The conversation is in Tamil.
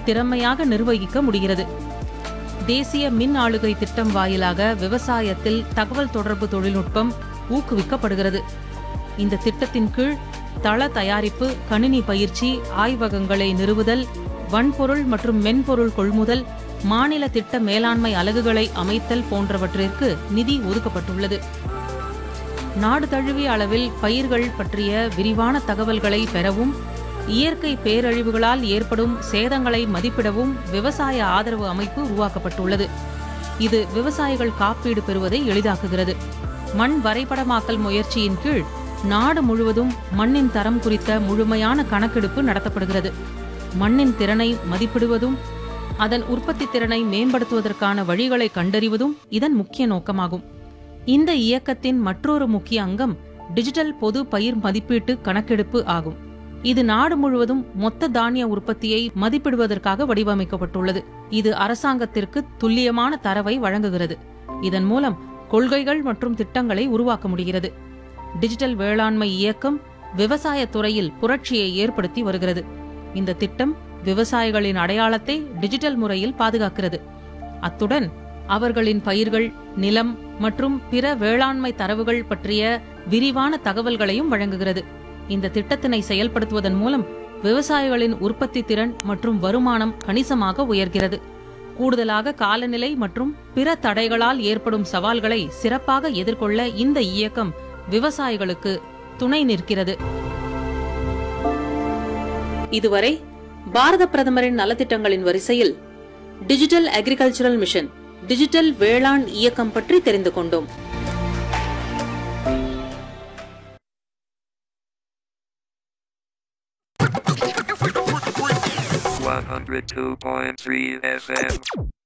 திறமையாக நிர்வகிக்க முடிகிறது தேசிய மின் ஆளுகை திட்டம் வாயிலாக விவசாயத்தில் தகவல் தொடர்பு தொழில்நுட்பம் ஊக்குவிக்கப்படுகிறது இந்த திட்டத்தின் கீழ் தள தயாரிப்பு கணினி பயிற்சி ஆய்வகங்களை நிறுவுதல் வன்பொருள் மற்றும் மென்பொருள் கொள்முதல் மாநில திட்ட மேலாண்மை அலகுகளை அமைத்தல் போன்றவற்றிற்கு நிதி ஒதுக்கப்பட்டுள்ளது நாடு தழுவிய அளவில் பயிர்கள் பற்றிய விரிவான தகவல்களை பெறவும் இயற்கை பேரழிவுகளால் ஏற்படும் சேதங்களை மதிப்பிடவும் விவசாய ஆதரவு அமைப்பு உருவாக்கப்பட்டுள்ளது இது விவசாயிகள் காப்பீடு பெறுவதை எளிதாக்குகிறது மண் வரைபடமாக்கல் முயற்சியின் கீழ் நாடு முழுவதும் மண்ணின் தரம் குறித்த முழுமையான கணக்கெடுப்பு நடத்தப்படுகிறது மண்ணின் திறனை மதிப்பிடுவதும் அதன் உற்பத்தி திறனை மேம்படுத்துவதற்கான வழிகளை கண்டறிவதும் இதன் முக்கிய நோக்கமாகும் இந்த இயக்கத்தின் மற்றொரு முக்கிய அங்கம் டிஜிட்டல் பொது பயிர் மதிப்பீட்டு கணக்கெடுப்பு ஆகும் இது நாடு முழுவதும் மொத்த தானிய உற்பத்தியை மதிப்பிடுவதற்காக வடிவமைக்கப்பட்டுள்ளது இது அரசாங்கத்திற்கு துல்லியமான தரவை வழங்குகிறது இதன் மூலம் கொள்கைகள் மற்றும் திட்டங்களை உருவாக்க முடிகிறது டிஜிட்டல் வேளாண்மை இயக்கம் விவசாய துறையில் புரட்சியை ஏற்படுத்தி வருகிறது இந்த திட்டம் விவசாயிகளின் அடையாளத்தை டிஜிட்டல் முறையில் பாதுகாக்கிறது அத்துடன் அவர்களின் பயிர்கள் நிலம் மற்றும் பிற வேளாண்மை தரவுகள் பற்றிய விரிவான தகவல்களையும் வழங்குகிறது இந்த திட்டத்தினை செயல்படுத்துவதன் மூலம் விவசாயிகளின் உற்பத்தி திறன் மற்றும் வருமானம் கணிசமாக உயர்கிறது கூடுதலாக காலநிலை மற்றும் பிற தடைகளால் ஏற்படும் சவால்களை சிறப்பாக எதிர்கொள்ள இந்த இயக்கம் விவசாயிகளுக்கு துணை நிற்கிறது இதுவரை பாரத பிரதமரின் நலத்திட்டங்களின் வரிசையில் டிஜிட்டல் அக்ரிகல்ச்சரல் மிஷன் டிஜிட்டல் வேளாண் இயக்கம் பற்றி தெரிந்து கொண்டோம் One hundred two point three FM.